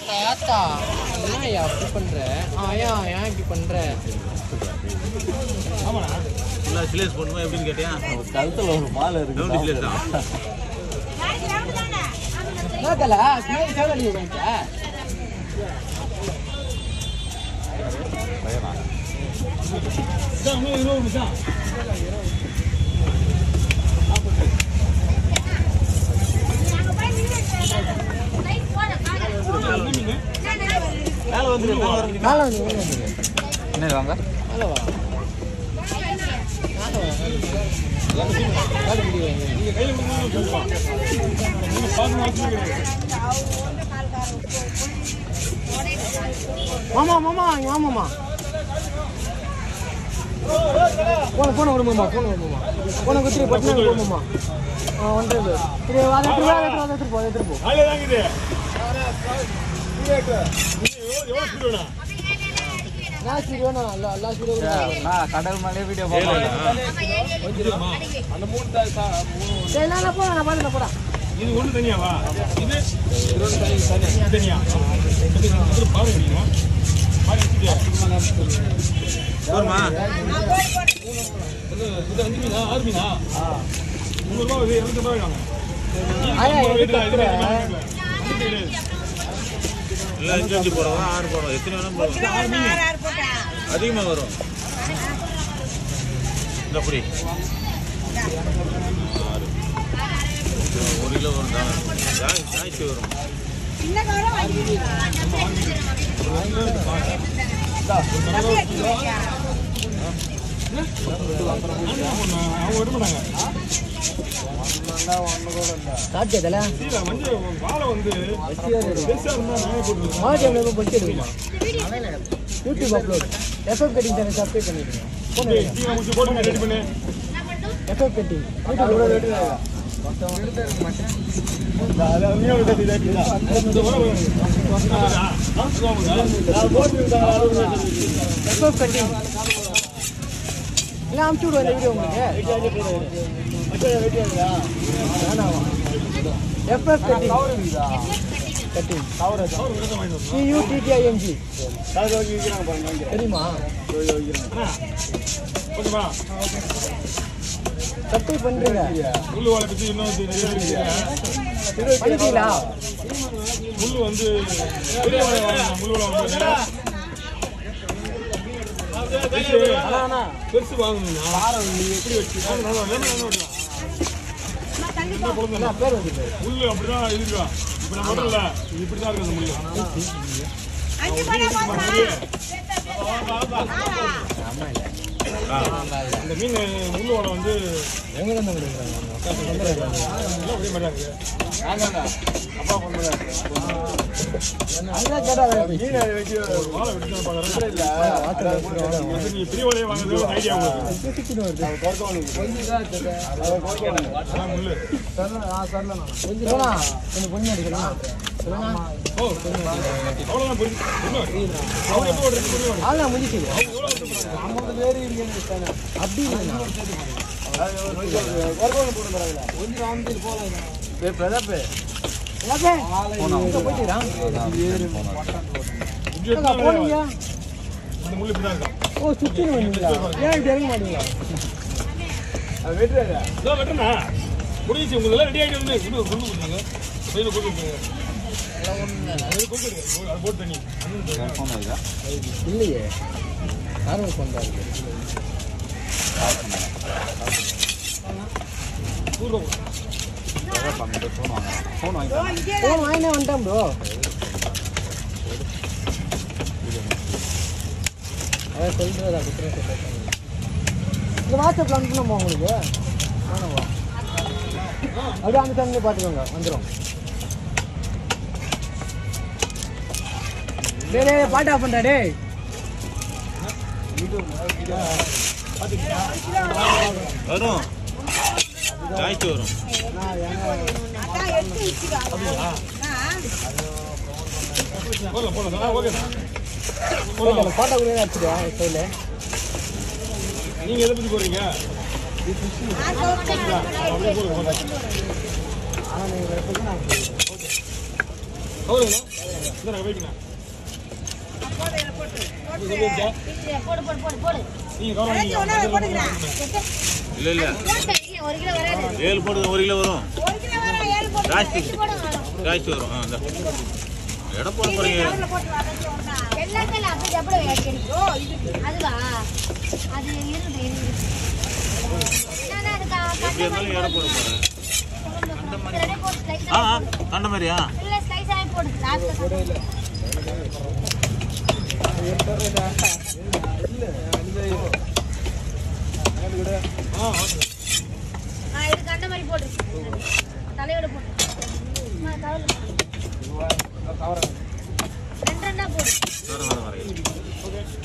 தாத்தா என்ன ஐயா அப்படி பண்ற ஆயா ஏன் இப்படி பண்ற ஃபுல்லாக சிலேஸ் பண்ணுமா எப்படின்னு கேட்டியா கழுத்துல ஒரு மாலை ரவுண்டு சிலேஸ் தான் என்ன தல பின்னாடி சேவல் அடி உட்காந்துச்சா மேலே வந்து மேலே வந்து மேலே வந்து என்ன வாங்க மேலே வா மேலே வா காடு முடி வாங்க மாமா மாமா இங்க வாமாமா போன போன விடுமாமா போன விடுமாமா போன குத்திரி பட்டு போமாமா ஆ ஒன்றரை சரி அதை எடுத்து வா, அதை எடுத்து வா, அதை எடுத்து போ அதை எடுத்து போ நான் சரி வேணும் எல்லா எல்லா சரி நான் கடல் மேலே வீடியோ சரி நான் நான் போறேன் நான் பாத்து போறேன் இது ஒண்ணு தனியாவா இது இது தனியா இது பாரு முடியுமா பாரு வச்சுட்டு வருமா இது அஞ்சு மீனா ஆறு மீனா முந்நூறு ரூபா வருது இருநூத்தி ரூபாய் வாங்க ஆயா எது கத்துற எல்லாம் அஞ்சு அஞ்சு போடுறோம் ஆறு போடுறோம் எத்தனை வேணும் போடுவோம் அதிகமாக வரும் இந்த புரி ஆறு ஒரு கிலோ வரும் ஜாய் ஜாய்ச்சி வரும் அவங்க விட மாட்டாங்க சாப்பிட்டதுல இல்ல வந்து வாழை வந்து பெருசா இருந்தா நானே போட்டுருவேன் மாட்டி எவ்வளோ படிச்சு எடுக்குமா YouTube upload FF cutting channel subscribe பண்ணிடுங்க போன டீ முடிச்சு போட்டு ரெடி பண்ணு எஃப்எஃப் கட்டிங் யூடியூப் எவ்வளோ ரேட்டு இந்த வர எஃப்எஃப் கட்டிங் இல்லை அமுச்சு விடுவோம் இந்த வீடியோ உங்களுக்கு வேணாமா எஃப்எஃப் கட்டிங் கட்டிங் சியூடிடிஐஎன்ஜி தெரியுமா ஓகேவா சப்ஸ்கிரைப் பண்ணுறீங்க முள்ளு வாழை பத்தி இன்னும் நிறைய இருக்கு பண்ணிட்டீங்களா முள்ளு வந்து பெரிய வாழை வாங்கணும் முள்ளு வாழை வாங்கணும் பெருசு வாங்கணும்னா எப்படி வச்சு நல்லா வேணும் வேணும் வெட்டலாம். என்ன பொழுது என்ன பேர் வந்து முள்ளு அப்படிதான் இருக்கா இப்ப நம்ம வரல இது இப்படிதான் இருக்கு அந்த முள்ளு இந்த மீன் முள்ளு வாழை வந்து எங்கே இருந்து கொடுக்குறாங்க எல்லாம் ஒரே மாதிரி தான் இருக்கு அதான் கேட்டா வாழை வெட்டி தான் பாக்குறேன் வந்து நீங்க பெரிய வாழையை வாங்குறது ஒரு ஐடியா உங்களுக்கு அதான் முள்ளு கொஞ்சம் கொஞ்சம் பொண்ணு அடிக்கலாம் ஓ அவ்வளோதான் புரிஞ்சு என்ன அவர் எப்போ ஒரு ரெண்டு மணி ஆளா முடிச்சு அப்படி இல்லைண்ணா எல்லாப்பே, இங்க போயிட்டுக்கிறான். என்னக்கா, போனீங்க? அந்த முள்ளு இப்படி தான் இருக்கும் ஓ சுத்தின்னு வந்தீங்களா ஏன் இப்படி இறங்க மாட்டீங்களா இதோ வெட்டுறா முடிஞ்சிச்சு உங்களுக்கு எல்லாம் ரெடி ஆகிட்டு வந்து இன்னும் கொண்டு கொடுங்க கையில் கொண்டு கொடுங்க அது கொண்டு கொடுங்க அது போட்டு தண்ணி இல்லையே நார்மல் ஃபோன் தான் இருக்கு நூறுரூவா ஃபோன் வாங்கி ஃபோன் வாங்கினே வந்துட்டேன் ப்ரோ அதான் சொல்றதா குத்துறேன் இந்த வாட்ஸ்அப்பில் அனுப்பணுமா உங்களுக்கு வேணாவா அப்படியே அந்த சைட்லேயே பார்த்துக்கோங்க வந்துடும் டேய் டேய் பாட்டு ஆஃப் பண்ணுறா டேய் வரும் ஜாய்ச்சி வரும் போடலாம் போடலாம் ஆ ஓகே போட்டோ பாட்டா கூட அடிச்சுடுவா சைடில் நீங்கள் எதை பற்றி போகிறீங்க அப்படியே போடுங்க போடுங்க ஆனால் நீங்கள் அவ்வளோங்களா இந்த நான் வைக்கணும் போடு போடு போடு போடு நீங்க கவனம் இல்ல இல்ல ஒரு கிலோ வராது ஏழு போடுது ஒரு கிலோ வரும் ஒரு கிலோ வர ஏழு போட்டு ஜாஸ்தி. எட்டு போடுங்க மேடம். காய்ச்சி வரும் ஆ இந்த எடை போட போறீங்க வெள்ளாங்கல்ல அப்படி எப்படி வைக்கணும்? அதுவா அது இருக்குது இருக்குது என்னன்னா அது க- எப்படி இருந்தாலும் எடை போட போறேன் இது ரெண்டே போட்டு slice ஆ ஆ- ஆ, கண்ட மாதிரியா இல்ல slice ஆகி போடு லாஸ்ட்ல ஆ இது கண்ட மாதிரி போடு தலையோட போடு அம்மா, தவறுல போடு. ரெண்டு ரெண்டா போடு வர வர வர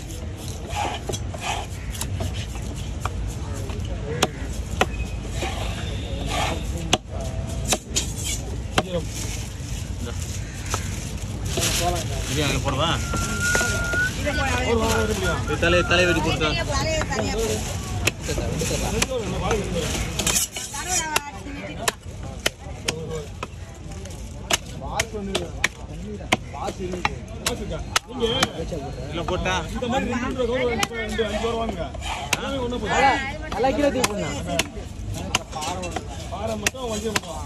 இது அங்கே போடுவா இது தலை தலை வெடி கொடுத்தா பாத்துக்கா. நீங்க இல்லை போட்டா இந்த மாதிரி ரெண்டு ரூபா கவுரு ரெண்டு ரெண்டு அஞ்சு ரூபா வாங்குங்க எல்லாமே ஒண்ணா போதும். நல்லா கிலோ தூக்கி போடா பாறை மட்டும் வஞ்சரம் மட்டும்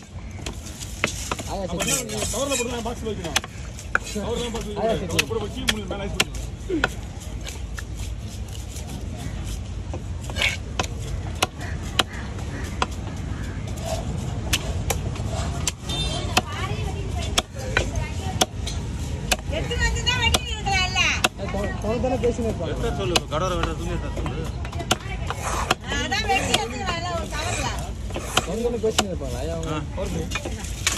அப்ப என்ன நீங்க கவர்ல போட்டு நான் பாக்ஸ் வைக்கணும் கவர்ல பாக்ஸ் வைக்கணும் கவர் போட்டு வச்சு மூணு மேல ஐஸ் பண்ணணும் தானே பேசினே இருப்பாங்க வெட்ட சொல்லு கடவுரை வெட்ட சொல்லி வெட்ட சொல்லு தானே பேசினே இருப்பாங்க ஐயா அவங்க ஆ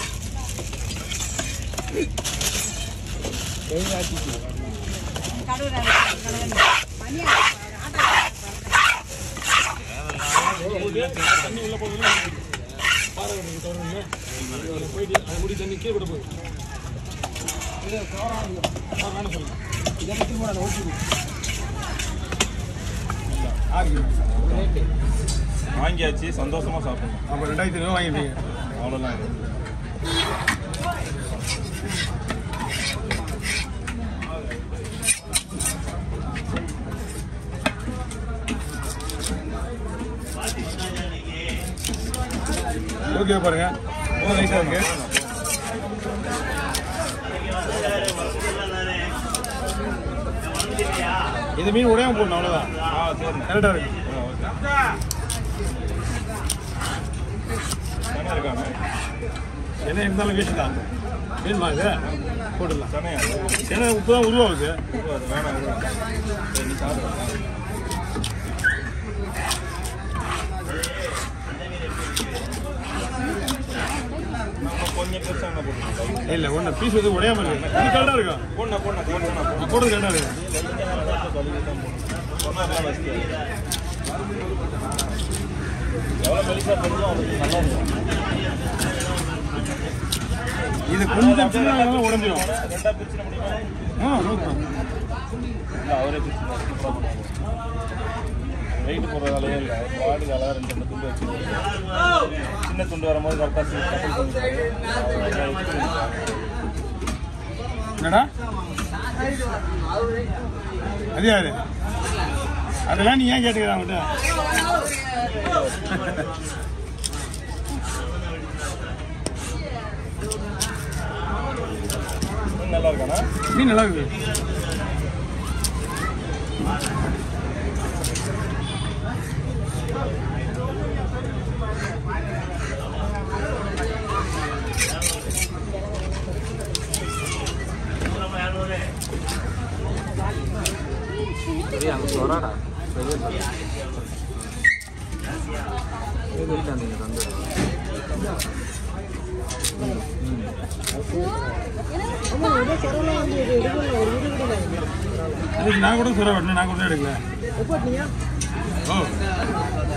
கை ஆட்டிச்சு தண்ணி உள்ள போகுது பாறை வெட்டுறது கவருங்க அதுல போயிட்டு அது முடி தண்ணி கீழே கூட போகுது ஆ, வேணாம் சொல்லுங்க இதை மட்டும் கூட ஓட்டி ஆறு வாங்கியாச்சு சந்தோஷமா சாப்பிடணும் அப்போ ரெண்டாயிரத்தி ஐநூறு வாங்கிட்டீங்க அவ்வளோதான் ஓகே பாருங்க ரொம்ப நைஸாக இருக்கு இந்த மீன் உடையாம போடணும் அவ்வளோதான் ஆ சரி கரெக்டாக இருக்கு சனை இருக்காங்க என்ன இருந்தாலும் வேஸ்ட் தான் வேணுமா இது போட்டுடலாம் சனையா ஏன்னா உப்பு தான் உருவாகுது வேணாம் வேணாம் சரி நீ சாப்பிடு நம்ம கொஞ்சம் பெருசாக என்ன போட்டுருக்கோம் இல்லை ஒன்று பீஸ் வந்து உடையாம இருக்கு இது கரெக்டாக இருக்கும் பொண்ணா பொண்ணா பொண்ணா நான் போடுறது கரெக்டாக இருக்கு எவ்வளோ மெலிசா போடுறோம் அவங்களுக்கு நல்லா இருக்கும் இது கொஞ்சம் சின்னதாக உடஞ்சிடும் ரெண்டா பிரிச்சு முடியுமா ஆ நோக்கம் இல்லை அவரே பிரிச்சு வெயிட் போடுறதாலே இல்லை பாடி அழகாக ரெண்டு ரெண்டு துண்டு வச்சு சின்ன துண்டு வரும்போது கரெக்டாக என்னடா அது யாரு அதெல்லாம் நீ ஏன் கேட்டுக்கிற அவன்கிட்ட நல்லா இருக்கானா மீன் நல்லா இருக்கு பெரிய அங்கே சொராடா பெரிய வீட்டில் நீங்கள் தந்துடுறேன் ஆமா ஏதோ சரவணா வந்து இது எடுக்கல ஒரு வீடு கூட இல்லை அதுக்கு நான் கூட சொல்ல வரணும் நான் கூட எடுக்கல எப்போ நீங்க ஓ